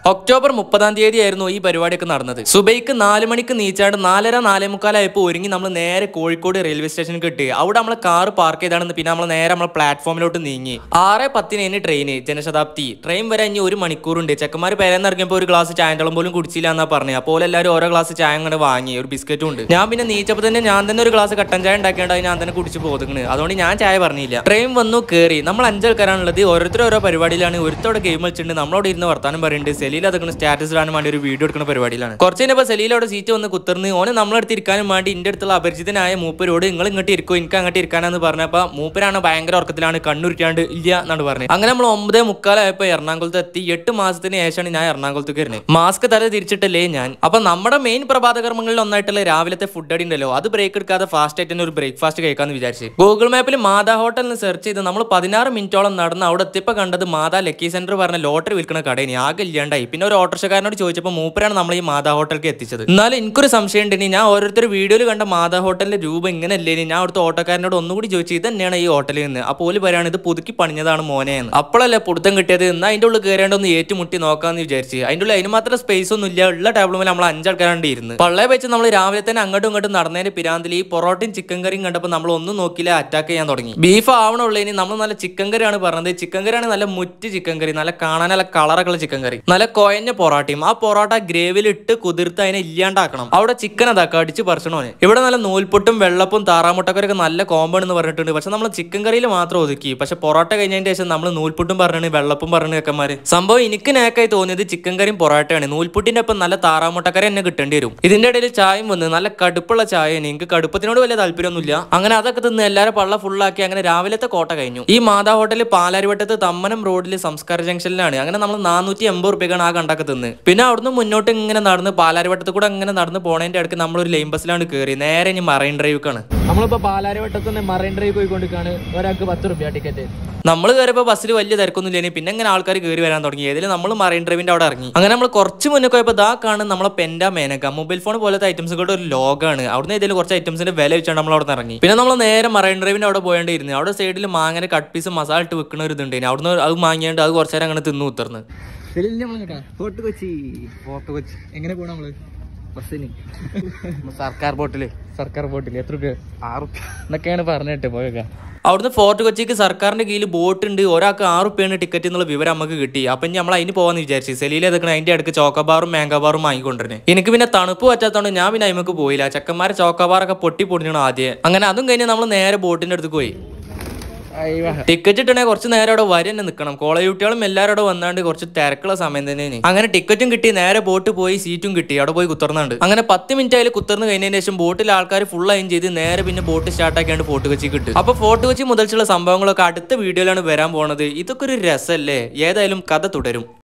October മുപ്പതാം തീയതി ആയിരുന്നു ഈ പരിപാടിയൊക്കെ നടന്നത് സുബൈക്ക് നാല് മണിക്ക് നീച്ചാണ്ട് നാലര നാലേ മുക്കാലായപ്പോൾ ഒരുങ്ങി നമ്മൾ നേരെ കോഴിക്കോട് റെയിൽവേ സ്റ്റേഷനിൽ കിട്ടി അവിടെ നമ്മളെ കാർ പാർക്ക് ചെയ്താണെന്ന് പിന്നെ നമ്മൾ നേരെ നമ്മളെ പ്ലാറ്റ്ഫോമിലോട്ട് നീങ്ങി ആറ് പത്തിന് ട്രെയിൻ ജനശതാബ്ദി ട്രെയിൻ വരെ ഇനി ഒരു മണിക്കൂറുണ്ട് ചെക്കന്മാർ പേരെന്ന് ഇറങ്ങിയപ്പോൾ ഒരു ഗ്ലാസ് ചായന്തളം പോലും കുടിച്ചില്ല എന്നാ പറഞ്ഞത് അപ്പോൾ എല്ലാവരും ഓരോ ഗ്ലാസ് ചായ അങ്ങനെ വാങ്ങി ഒരു ബിസ്ക്കറ്റും ഉണ്ട് ഞാൻ പിന്നെ നീച്ചപ്പോൾ തന്നെ ഞാൻ തന്നെ ഒരു ഗ്ലാസ് കട്ടൻ ചായ ഉണ്ടാക്കിയാണ്ട് അത് ഞാൻ തന്നെ കുടിച്ച് പോതുങ്ങണ് അതുകൊണ്ട് ഞാൻ ചായ പറഞ്ഞില്ല ട്രെയിൻ വന്നു കയറി നമ്മൾ അഞ്ചാൾക്കാരാണുള്ളത് ഓരോരുത്തർ ഓരോ പരിപാടിയിലാണ് ഒരുത്തോടെ ഗെയിം കളിച്ചിട്ടുണ്ട് നമ്മളോട് ഇരുന്ന് വർത്താനം പറയുന്നുണ്ട് സെലീൽ അതൊക്കെ സ്റ്റാറ്റസ് ഇടാൻ വേണ്ടി ഒരു വീഡിയോ എടുക്കുന്ന പരിപാടിയിലാണ് കുറച്ച് കഴിഞ്ഞപ്പോൾ സെലീലോടെ സീറ്റ് വന്ന് കുത്തിർന്ന് ഓനെ നമ്മളടുത്ത് ഇരിക്കാനും വേണ്ടി ഇന്റെ അടുത്തുള്ള അപരിചിതനായ മൂപ്പരോട് നിങ്ങൾ ഇങ്ങോട്ട് ഇരിക്കോ എനിക്ക് അങ്ങോട്ട് ഇരിക്കാനാന്ന് പറഞ്ഞപ്പോൾ മൂപ്പരാണ് ഭയങ്കര ഉറക്കത്തിലാണ് കണ്ണുരുട്ടാണ്ട് ഇല്ല എന്നാണ് പറഞ്ഞത് അങ്ങനെ നമ്മൾ ഒമ്പതേ മുക്കാലായപ്പോൾ എറണാകുളത്ത് എത്തി എട്ട് മാസത്തിന് ശേഷമാണ് ഞാൻ എറണാകുളത്തേക്ക് വരുന്നത് മാസ്ക് തല തിരിച്ചിട്ടല്ലേ ഞാൻ അപ്പൊ നമ്മുടെ മെയിൻ പ്രഭാത കർമ്മങ്ങളിൽ ഒന്നായിട്ടുള്ള രാവിലത്തെ ഫുഡ് അടി ഉണ്ടല്ലോ അത് ബ്രേക്ക് എടുക്കാതെ ഫാസ്റ്റ് ആയിട്ട് തന്നെ ഒരു ബ്രേക്ക്ഫാസ്റ്റ് കഴിക്കാന്ന് വിചാരിച്ചു ഗൂഗിൾ മാപ്പിൽ മാതാ ഹോട്ടലിന് സെർച്ച് ചെയ്ത് നമ്മൾ പതിനാറ് മിനിറ്റോളം നടന്ന് അവിടെ എത്തിയപ്പോൾ കണ്ടത് മാതാ ലക്കി സെന്റർ പറഞ്ഞ ലോട്ടറി വിൽക്കുന്ന കടയിന് ആകെ ഇല്ലാണ്ടായി പിന്നെ ഒരു ഓട്ടോറിക്ഷക്കാരനോട് ചോദിച്ചപ്പോൾ മൂപ്പരാണ് നമ്മൾ ഈ മാതാ ഹോട്ടലിലേക്ക് എത്തിച്ചത് എന്നാലും എനിക്കൊരു സംശയം ഉണ്ട് ഇനി ഞാൻ ഓരോരുത്തർ വീഡിയോയിൽ കണ്ട മാതാ ഹോട്ടലിന്റെ രൂപം ഇങ്ങനെ അല്ലേ ഇനി ഞാൻ അവിടുത്തെ ഓട്ടോക്കാരനോട് ഒന്നുകൂടി ചോദിച്ചു ഇത് തന്നെയാണ് ഈ ഹോട്ടലിൽ നിന്ന് അപ്പോൾ ഓല് പറയാണ് ഇത് പുതുക്കി പണിഞ്ഞതാണ് മോനെ എന്ന് അപ്പോഴല്ലേ പുടുത്തം കിട്ടിയത് എന്നാൽ അതിന്റെ ഉള്ളിൽ കയറേണ്ട ഒന്ന് ഏറ്റുമുട്ടി നോക്കാന്ന് വിചാരിച്ച് അതിന്റെ ഉള്ളിൽ അതിന് മാത്രം സ്പേസ് ഒന്നും ഇല്ല ഉള്ള ടേബിളും നമ്മൾ അഞ്ചാൾക്കാരാണ്ട് ഇരുന്ന് പള്ളയെ വെച്ച് നമ്മൾ രാവിലെ തന്നെ അങ്ങോട്ടും ഇങ്ങോട്ടും നടന്നതിന്റെ പിരാന്തിൽ ഈ പൊറോട്ടയും ചിക്കൻ കറിയും കണ്ടപ്പോൾ നമ്മൾ ഒന്നും നോക്കില്ല അറ്റാക്ക് ചെയ്യാൻ തുടങ്ങി ബീഫ് ആവണുള്ളൂ ഇനി നമ്മൾ നല്ല ചിക്കൻ കറിയാണ് പറഞ്ഞത് ചിക്കൻ കറിയാണ് നല്ല മുറ്റ് ചിക്കൻ കറി നല്ല കാണാൻ നല്ല കളറൊക്കെ ഉള്ള ചിക്കൻ കറി നല്ല കൊയഞ്ഞ പൊറോട്ടയും ആ പൊറോട്ട ഗ്രേവിയിൽ ഇട്ട് കുതിർത്ത് അതിനെ ഇല്ലാണ്ടാക്കണം അവിടെ ചിക്കൻ അതാക്ക അടിച്ച് പറിച്ചണോനെ ഇവിടെ നല്ല നൂൽപുട്ടും വെള്ളപ്പും താറാമുട്ടക്കറിയൊക്കെ നല്ല കോമ്പോ എന്ന് പറഞ്ഞിട്ടുണ്ട് പക്ഷെ നമ്മൾ ചിക്കൻ കറിയിൽ മാത്രം ഒതുക്കി പക്ഷെ പൊറോട്ട കഴിഞ്ഞതിന് ശേഷം നമ്മൾ നൂൽപുട്ടും പറഞ്ഞു വെള്ളപ്പും പറഞ്ഞു ചെക്കന്മാര് സംഭവം എനിക്ക് നേക്കായി തോന്നിയത് ചിക്കൻ കറിയും പൊറോട്ടയാണ് നൂൽപുട്ടിന്റെ ഒപ്പം നല്ല താറാമുട്ടക്കറി തന്നെ കിട്ടേണ്ടി വരും ഇതിന്റെ ഇടയിൽ ചായയും വന്ന് നല്ല കടുപ്പുള്ള ചായ എനിക്ക് കടുപ്പത്തിനോട് വലിയ താല്പര്യമൊന്നുമില്ല അങ്ങനെ അതൊക്കെ തിന്ന് എല്ലാവരും പള്ള ഫുള്ളാക്കി അങ്ങനെ രാവിലത്തെ കോട്ട കഴിഞ്ഞു ഈ മാതാ ഹോട്ടലിൽ പാലാരിവട്ടത്ത് തമ്മനം റോഡിൽ സംസ്കാര ജംഗ്ഷനിലാണ് അങ്ങനെ നമ്മൾ നാനൂറ്റി എൺപത് റുപ്യക്കാണ് ആ കണ്ടൊക്കെ തിന്ന് പിന്നെ അവിടുന്ന് മുന്നോട്ട് ഇങ്ങനെ നടന്ന് പാലാരിവട്ടത്ത് കൂടെ അങ്ങനെ നടന്ന് പോണതിന്റെ അടുക്ക് നമ്മൾ ഒരു ലൈൻ ബസ്സിലാണ് കയറി നേരെ ഇനി മറൈൻ ഡ്രൈവിക്കാണ് നമ്മളിപ്പോ പാലാരിവട്ടത്ത് നിന്ന് മറൈൻ ഡ്രൈവ് പോയിക്കൊണ്ടിരിക്കാണ് ഒരാൾക്ക് പത്ത് റുപ്യ ടിക്കറ്റ് നമ്മൾ കയറിയപ്പോൾ ബസ്സിൽ വലിയ തിരക്കൊന്നും ഇനി പിന്നെ ഇങ്ങനെ ആൾക്കാർ കയറി വരാൻ തുടങ്ങി ഏതിൽ നമ്മൾ മറൈൻ ഡ്രൈവിന്റെ അവിടെ ഇറങ്ങി അങ്ങനെ നമ്മൾ കുറച്ച് മുന്നേ പോയപ്പോൾ ദാ കാണും നമ്മളെ പെൻഡ മേനക മൊബൈൽ ഫോൺ പോലത്തെ ഐറ്റംസുകളുടെ ഒരു ലോഗാണ് അവിടുന്ന് ഇതിൽ കുറച്ച് ഐറ്റംസിന്റെ വില വെച്ചാണ് നമ്മൾ അവിടെ നിന്ന് ഇറങ്ങി പിന്നെ നമ്മൾ നേരെ മറൈൻ ഡ്രൈവിന്റെ അവിടെ പോയേണ്ടിയിരുന്നു അവിടെ സൈഡിൽ മാങ്ങനെ കട്ട് പീസ് മസാല ഇട്ട് വെക്കുന്ന ഒരു ഇതുണ്ട് അവിടുന്ന് അത് വാങ്ങിയാണ്ട് അത് കുറച്ച് നേരം അങ്ങനെ തിന്നു ഉത്തർന്ന് ഫോർട്ട് കൊച്ചി ഫോർട്ട് കൊച്ചി എങ്ങനെ പോണ നമ്മള് ബസ്സിന് സർക്കാർ ബോട്ടില് സർക്കാർ ബോട്ടിൽ എത്ര രൂപ ആറ് റുപ്യ എന്നൊക്കെയാണ് പറഞ്ഞിട്ട് പോയേക്കാം അവിടുന്ന് ഫോർട്ട് കൊച്ചിക്ക് സർക്കാരിന്റെ കീഴിൽ ബോട്ട് ഉണ്ട് ഒരാൾക്ക് ആറ് റുപ്യാണ് ടിക്കറ്റ് എന്നുള്ള വിവരം നമുക്ക് കിട്ടി അപ്പൊ ഇനി നമ്മൾ അതിന് പോകാന്ന് വിചാരിച്ചു സെലീൽ എതൊക്കെ അതിന്റെ അടുക്ക് ചോക്കബാറും മാങ്കബാറും വാങ്ങിക്കൊണ്ടിരുന്നത് എനിക്ക് പിന്നെ തണുപ്പ് പറ്റാത്തതുകൊണ്ട് ഞാൻ പിന്നെ അതിമക്ക് പോയില്ല ചെക്കന്മാരെ ചോക്കബാറൊക്കെ പൊട്ടി പൊടിഞ്ഞു ആദ്യം അങ്ങനെ അതും കഴിഞ്ഞ് നമ്മൾ നേരെ ബോട്ടിന്റെ അടുത്ത് പോയി ടിക്കറ്റ് ഇട്ടണേ കുറച്ച് നേരം അവിടെ വരി തന്നെ നിൽക്കണം കോളേജ് കുട്ടികളും എല്ലാവരും അവിടെ വന്നാണ്ട് കുറച്ച് തിരക്കുള്ള സമയം തന്നെയാണ് അങ്ങനെ ടിക്കറ്റും കിട്ടി നേരെ ബോട്ട് പോയി സീറ്റും കിട്ടി അവിടെ പോയി കുത്തർന്നുണ്ട് അങ്ങനെ പത്ത് മിനിറ്റ് ആയാലും കുത്തർന്ന് കഴിഞ്ഞതിന് ശേഷം ബോട്ടിൽ ആൾക്കാർ ഫുൾ അയിൻ ചെയ്ത് നേരെ പിന്നെ ബോട്ട് സ്റ്റാർട്ട് ആക്കിയാണ്ട് ഫോർട്ട് കൊച്ചി കിട്ടും അപ്പൊ ഫോർട്ട് കൊച്ചി മുതൽച്ചുള്ള സംഭവങ്ങളൊക്കെ അടുത്ത വീഡിയോയിലാണ് വരാൻ പോണത് ഇതൊക്കെ ഒരു രസമല്ലേ ഏതായാലും കഥ തുടരും